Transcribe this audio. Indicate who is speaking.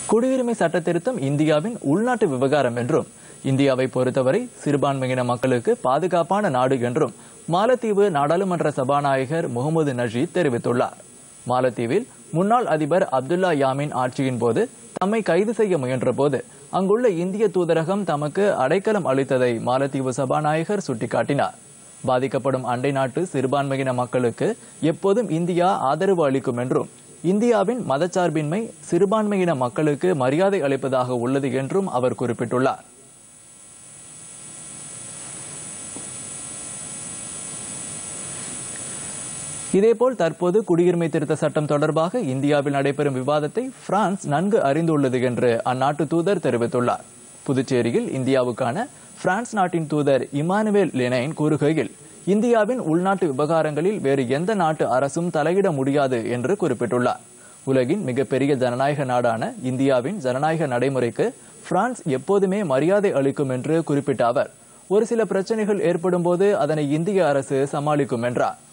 Speaker 1: குடியுரிமை சட்ட திருத்தம் இந்தியாவின் உள்நாட்டு விவகாரம் என்றும் இந்தியாவை பொறுத்தவரை சிறுபான்மையின மக்களுக்கு பாதுகாப்பான நாடு என்றும் மாலத்தீவு நாடாளுமன்ற சபாநாயகர் முகமது நஜீத் தெரிவித்துள்ளார் மாலத்தீவில் முன்னாள் அதிபர் அப்துல்லா யாமின் ஆட்சியின் போது தம்மை கைது செய்ய முயன்றபோது அங்குள்ள இந்திய தூதரகம் தமக்கு அடைக்கலம் அளித்ததை மாலத்தீவு சபாநாயகர் சுட்டிக்காட்டினார் பாதிக்கப்படும் அண்டை நாட்டு சிறுபான்மையின மக்களுக்கு எப்போதும் இந்தியா ஆதரவு அளிக்கும் என்றும் இந்தியாவின் மதச்சார்பின்மை சிறுபான்மையின மக்களுக்கு மரியாதை அளிப்பதாக உள்ளது என்றும் அவர் குறிப்பிட்டுள்ளார் இதேபோல் தற்போது குடியுரிமை திருத்த சட்டம் தொடர்பாக இந்தியாவில் நடைபெறும் விவாதத்தை பிரான்ஸ் நன்கு அறிந்துள்ளது என்று அந்நாட்டு தூதர் தெரிவித்துள்ளார் புதுச்சேரியில் இந்தியாவுக்கான பிரான்ஸ் நாட்டின் தூதர் இமானுவேல் லெனைன் கூறுகையில் இந்தியாவின் உள்நாட்டு விவகாரங்களில் வேறு எந்த நாட்டு அரசும் தலையிட முடியாது என்று குறிப்பிட்டுள்ளார் உலகின் மிகப்பெரிய ஜனநாயக நாடான இந்தியாவின் ஜனநாயக நடைமுறைக்கு பிரான்ஸ் எப்போதுமே மரியாதை அளிக்கும் என்று குறிப்பிட்ட அவர் ஒரு சில பிரச்சனைகள் ஏற்படும் போது அதனை இந்திய அரசு சமாளிக்கும் என்றார்